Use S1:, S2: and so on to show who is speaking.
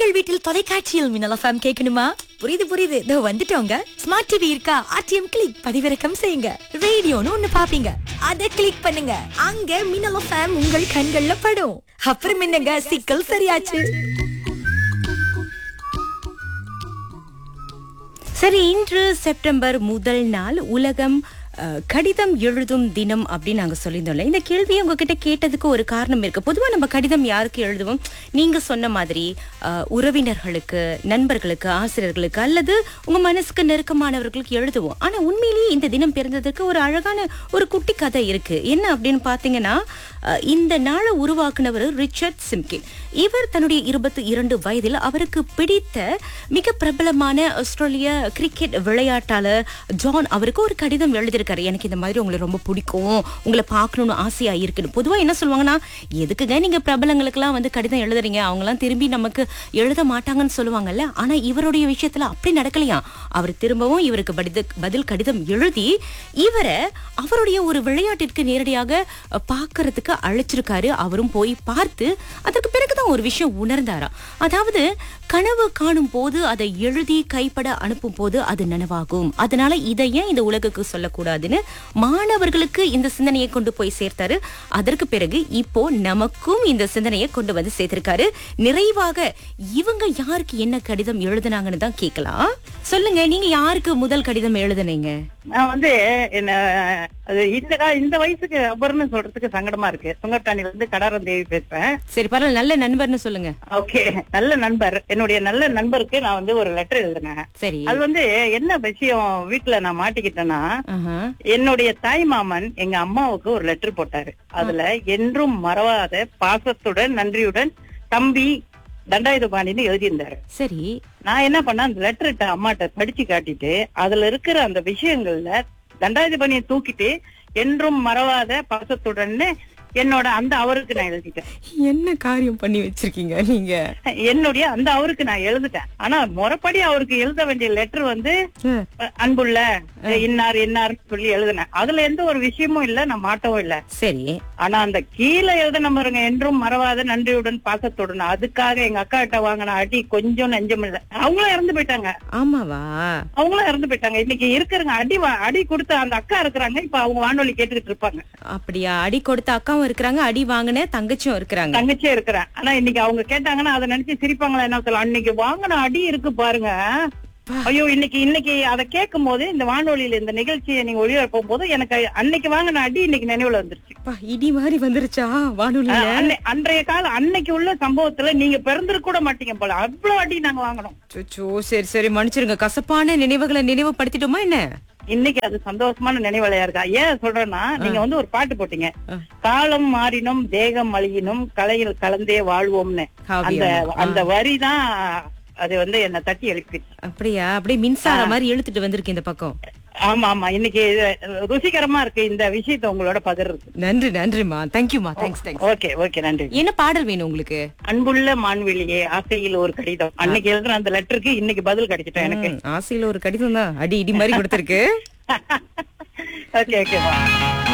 S1: உங்கள் வீட்டில் தொலைக்காட்சியில் மின்னல் எஃப்எம் கேட்கணுமா புரியுது புரியுது இதோ வந்துட்டோங்க ஸ்மார்ட் டிவி இருக்கா ஆர்டிஎம் கிளிக் பதிவிறக்கம் செய்யுங்க ரேடியோன்னு ஒண்ணு பாப்பீங்க அதை கிளிக் பண்ணுங்க அங்க மின்னல் எஃப்எம் உங்கள் கண்கள்ல படும் அப்புறம் என்னங்க சிக்கல் சரியாச்சு
S2: சரி இன்று செப்டம்பர் முதல் நாள் உலகம் அஹ், கடிதம் எழுதும் தினம் அப்படின்னு நாங்க சொல்லியிருந்தோம்ல இந்த கேள்வியை உங்ககிட்ட கேட்டதுக்கு ஒரு காரணம் இருக்கு பொதுவா நம்ம கடிதம் யாருக்கு எழுதுவோம் நீங்க சொன்ன மாதிரி அஹ், உறவினர்களுக்கு நண்பர்களுக்கு ஆசிரியர்களுக்கு அல்லது உங்க மனசுக்கு நெருக்கமானவர்களுக்கு எழுதுவோம் ஆனா உண்மையிலேயே இந்த தினம் பிறந்ததுக்கு ஒரு அழகான ஒரு குட்டி கதை இருக்கு என்ன அப்படின்னு பாத்தீங்கன்னா அஹ், இந்த நாளை உருவாக்குனவர் ரிச்சர்ட் சிம்கின் இவர் தன்னுடைய இருபத்தி இரண்டு வயதில் அவருக்கு பிடித்த மிக பிரபலமான ஆஸ்திரேலிய கிரிக்கெட் விளையாட்டாளர் ஜான் அவருக்கு ஒரு கடிதம் எழுதியிருக்காரு எனக்கு இந்த மாதிரி உங்களை ரொம்ப பிடிக்கும் உங்களை பார்க்கணும்னு ஆசையா இருக்குன்னு பொதுவா என்ன சொல்லுவாங்கன்னா எதுக்குங்க நீங்க பிரபலங்களுக்கெல்லாம் வந்து கடிதம் எழுதுறீங்க அவங்கலாம் திரும்பி நமக்கு எழுத மாட்டாங்கன்னு சொல்லுவாங்கல்ல ஆனா இவருடைய விஷயத்துல அப்படி நடக்கலையா அவர் திரும்பவும் இவருக்கு பதில் பதில் கடிதம் எழுதி இவரை அவருடைய ஒரு விளையாட்டிற்கு நேரடியாக அஹ், பார்க்கறதுக்கு அழைச்சிருக்காரு அவரும் போய் பார்த்து அதற்கு பிறகுதான் ஒரு விஷயம் உணர்ந்தாராம் அதாவது கனவு காணும் போது அதை எழுதி கைப்பட அனுப்பும் போது அது நனவாகும் அதனால இதை ஏன் இந்த உலகுக்கு சொல்லக்கூடாதுன்னு மாணவர்களுக்கு இந்த சிந்தனையை கொண்டு போய் சேர்த்தாரு அதற்கு பிறகு இப்போ நமக்கும் இந்த சிந்தனையை கொண்டு வந்து சேர்த்திருக்காரு நிறைவாக இவங்க யாருக்கு என்ன கடிதம் எழுதுனாங்கன்னு தான் கேட்கலாம் சொல்லுங்க நீங்க யாருக்கு முதல் கடிதம் எழுதுனீங்க
S3: நான் வந்து என்ன அது இந்த கா- இந்த வயசுக்கு ரப்பர்னு சொல்றதுக்கு சங்கடமா இருக்கு சுங்கட்டாணில இருந்து கடாரம் தேவி பேசுறேன்
S2: சரி பரவாயில்ல நல்ல நண்பர்னு சொல்லுங்க
S3: ஓகே நல்ல நண்பர் என்னுடைய நல்ல நண்பருக்கு நான் வந்து ஒரு லெட்டர் எழுதினேன்
S2: சரி
S3: அது வந்து என்ன விஷயம் வீட்டுல நான் மாட்டிக்கிட்டேன்னா
S2: ஆஹா.
S3: என்னுடைய தாய் மாமன் எங்க அம்மாவுக்கு ஒரு லெட்டர் போட்டாரு அதுல என்றும் மறவாத பாசத்துடன் நன்றியுடன் தம்பி தண்டாயுதபாணின்னு எழுதியிருந்தாரு
S2: சரி
S3: நான் என்ன பண்ணேன் அந்த லெட்டர்ட்ட அம்மாட்ட படிச்சு காட்டிட்டு அதுல இருக்கிற அந்த விஷயங்கள்ல தண்டாயுதபாணியை தூக்கிட்டு என்றும் மறவாத பாசத்துடன் என்னோட அந்த அவருக்கு நான் எழுதிட்டேன்
S2: என்ன காரியம் பண்ணி வச்சிருக்கீங்க நீங்க
S3: என்னுடைய அந்த அவருக்கு நான் எழுதிட்டேன் ஆனா முறைப்படி அவருக்கு எழுத வேண்டிய லெட்டர் வந்து
S2: ம்.
S3: அஹ், அன்புள்ள இன்னார் இன்னார் சொல்லி எழுதினேன் அதுல எந்த ஒரு விஷயமும் இல்ல நான் மாட்டவும் இல்ல
S2: சரி
S3: ஆனா அந்த கீழே எழுதின பாருங்க என்றும் மறவாத நன்றியுடன் பாசத்துடன் அதுக்காக எங்க அக்கா கிட்ட வாங்கின அடி கொஞ்சம் நெஞ்சம் இல்ல அவங்களும் இறந்து போயிட்டாங்க
S2: ஆமாவா
S3: அவங்களும் இறந்து போயிட்டாங்க இன்னைக்கு இருக்கிறவங்க அடி வா- அடி கொடுத்த அந்த அக்கா இருக்கிறாங்க இப்ப அவங்க வானொலி கேட்டுக்கிட்டு இருப்பாங்க
S2: அப்படியா அடி கொடுத்த அக்காவும் இருக்கிறாங்க அடி வாங்கின தங்கச்சியும் இருக்கிறாங்க
S3: தங்கச்சியே இருக்கிறேன் ஆனா இன்னைக்கு அவங்க கேட்டாங்கன்னா அதை நினைச்சு சிரிப்பாங்களா என்ன சொல்லலாம் அன்னைக்கு வாங்கின அடி இருக்கு பாருங்க ஐயோ இன்னைக்கு இன்னைக்கு அதை கேட்கும் போது இந்த வானொலியில இந்த நிகழ்ச்சியை நீங்க ஒளிபரப்பும் போது எனக்கு அன்னைக்கு வாங்கின அடி இன்னைக்கு நினைவுல வந்துருச்சு
S2: அப்பா, இடி மாதிரி வந்துருச்சா வானொலியில
S3: அஹ் அன்னை- அன்றைய காலம் அன்னைக்கு உள்ள சம்பவத்துல நீங்க பிறந்திருக்க கூட மாட்டீங்க போல அவ்வளவு அடி நாங்க வாங்கினோம்
S2: சுச்சோ சரி சரி மன்னிச்சிருங்க கசப்பான நினைவுகளை நினைவுபடுத்திட்டோமா என்ன
S3: இன்னைக்கு அது சந்தோஷமான நினைவலையா இருக்கா ஏன் சொல்றேன்னா நீங்க வந்து ஒரு பாட்டு போட்டீங்க
S2: ஆ.
S3: காலம் மாறினும் தேகம் அழியினும் கலையில் கலந்தே வாழ்வோம்னு அந்த
S2: காவியம்.
S3: அந்த வரிதான் அது வந்து என்ன தட்டி எழுப்பிடுச்சு
S2: அப்படியா அப்படியே மின்சார மாதிரி இழுத்துட்டு வந்திருக்கு இந்த பக்கம்
S3: ஆமா ஆமா இன்னைக்கு இது ருசிகரமா இருக்கு இந்த விஷயத்தை உங்களோட பகிர்றது
S2: நன்றி நன்றிமா தேங்க்யூமா தேங்க்ஸ் தேங்க்ஸ்
S3: ஓகே ஓகே நன்றி
S2: என்ன பாடல் வேணும் உங்களுக்கு
S3: அன்புள்ள மான்வெளியே ஆசையில் ஒரு கடிதம் அன்னைக்கு எழுதுன அந்த லெட்டருக்கு இன்னைக்கு பதில் கிடைச்சிட்டேன் எனக்கு
S2: ம், ஆசையில ஒரு கடிதம் தான் அடி இடி மாதிரி கொடுத்திருக்கு
S3: ஓகே ஓகேவா